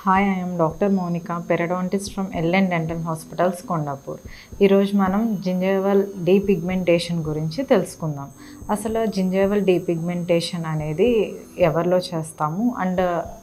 hi I'm doctor Monika periodontist from L N dental hospitals Kondapur ఈరోజు మనం gingival depigmentation గురించి తెలుసుకుందాం అసలు జింజేవల్ డీపిగ్మెంటేషన్ అనేది ఎవరిలో చేస్తాము అండ్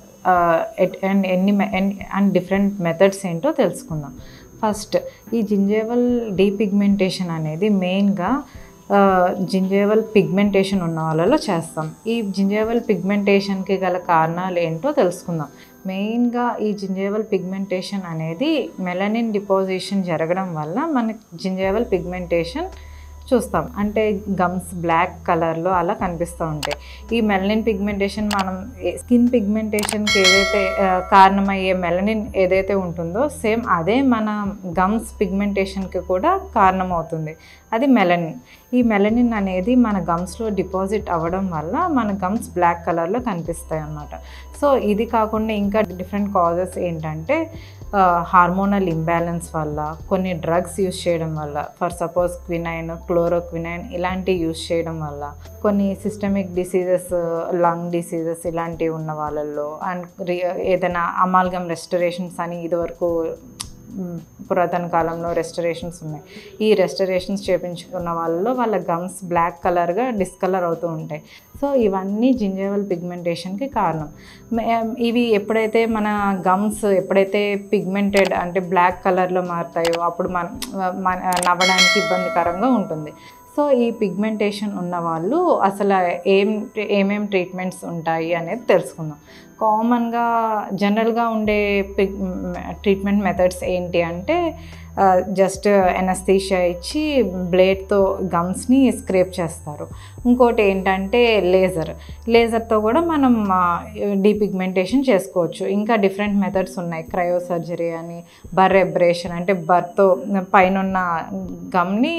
అండ్ ఎన్ని అండ్ డిఫరెంట్ మెథడ్స్ ఏంటో తెలుసుకుందాం ఫస్ట్ ఈ జింజేవల్ డీపిగ్మెంటేషన్ అనేది మెయిన్గా జింజేవల్ పిగ్మెంటేషన్ ఉన్న వాళ్ళలో చేస్తాం ఈ జింజేవల్ పిగ్మెంటేషన్కి గల కారణాలు ఏంటో తెలుసుకుందాం మెయిన్గా ఈ జింజేవల్ పిగ్మెంటేషన్ అనేది మెలనిన్ డిపోజిషన్ జరగడం వల్ల మనకి జింజేవల్ పిగ్మెంటేషన్ చూస్తాం అంటే గమ్స్ బ్లాక్ కలర్లో అలా కనిపిస్తూ ఉంటాయి ఈ మెలనిన్ పిగ్మెంటేషన్ మనం స్కిన్ పిగ్మెంటేషన్కి ఏదైతే ఆ, కారణమయ్యే మెలనిన్ ఏదైతే ఉంటుందో సేమ్ అదే మన గమ్స్ పిగ్మెంటేషన్కి కూడా కారణమవుతుంది అది మెలనిన్ ఈ మెలనిన్ అనేది మన గమ్స్లో డిపాజిట్ అవ్వడం వల్ల మన గమ్స్ బ్లాక్ కలర్లో కనిపిస్తాయి అన్నమాట సో ఇది కాకుండా ఇంకా డిఫరెంట్ కాజెస్ ఏంటంటే హార్మోనల్ ఇంబ్యాలెన్స్ వల్ల కొన్ని డ్రగ్స్ యూస్ చేయడం వల్ల ఫర్ సపోజ్ క్వినైన్ క్లోరోక్వినైన్ ఇలాంటివి యూస్ చేయడం వల్ల కొన్ని సిస్టమిక్ డిసీజెస్ లంగ్ డిసీజెస్ ఇలాంటివి ఉన్న వాళ్ళల్లో అండ్ ఏదైనా అమాల్గమ్ రెస్టరేషన్స్ అని ఇదివరకు మ్, పురాతన కాలంలో రెస్టరేషన్స్ ఉన్నాయి ఈ రెస్టరేషన్స్ చేపించుకున్న వాళ్ళలో వాళ్ళ గమ్స్ బ్లాక్ కలర్గా డిస్కలర్ అవుతూ ఉంటాయి సో ఇవన్నీ జింజేవల్ పిగ్మెంటేషన్కి కారణం మే- ఇవి ఎప్పుడైతే మన గమ్స్ ఎప్పుడైతే పిగ్మెంటెడ్ అంటే బ్లాక్ కలర్లో మారుతాయో అప్పుడు మన మన నవ్వడానికి ఇబ్బందికరంగా ఉంటుంది సో ఈ పిగ్మెంటేషన్ ఉన్న వాళ్ళు అసలు ఏం ఏమేం ట్రీట్మెంట్స్ ఉంటాయి అనేది తెలుసుకుందాం కామన్గా జనరల్గా ఉండే పిగ్ ట్రీట్మెంట్ మెథడ్స్ ఏంటి అంటే జస్ట్ ఎనస్థీషియా ఇచ్చి బ్లేడ్తో గమ్స్ని స్క్రేప్ చేస్తారు ఇంకోటి ఏంటంటే లేజర్ లేజర్తో కూడా మనం డీపిగ్మెంటేషన్ చేసుకోవచ్చు ఇంకా డిఫరెంట్ మెథడ్స్ ఉన్నాయి క్రయో సర్జరీ అని బర్ ఎబ్రేషన్ అంటే బర్తో పైన గమ్ని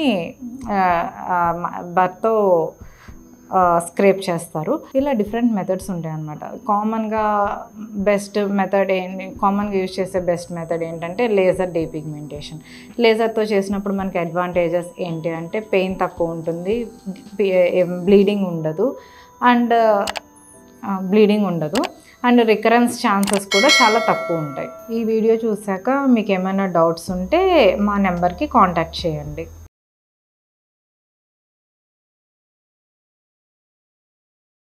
బర్తో స్క్రేప్ చేస్తారు ఇలా డిఫరెంట్ మెథడ్స్ ఉంటాయి అన్నమాట కామన్గా బెస్ట్ మెథడ్ ఏంటి కామన్గా యూజ్ చేసే బెస్ట్ మెథడ్ ఏంటంటే లేజర్ డీపిగ్మెంటేషన్ లేజర్తో చేసినప్పుడు మనకి అడ్వాంటేజెస్ ఏంటి అంటే పెయిన్ తక్కువ ఉంటుంది బ్లీడింగ్ ఉండదు అండ్ బ్లీడింగ్ ఉండదు అండ్ రికరెన్స్ ఛాన్సెస్ కూడా చాలా తక్కువ ఉంటాయి ఈ వీడియో చూసాక మీకు ఏమైనా డౌట్స్ ఉంటే మా నెంబర్కి కాంటాక్ట్ చేయండి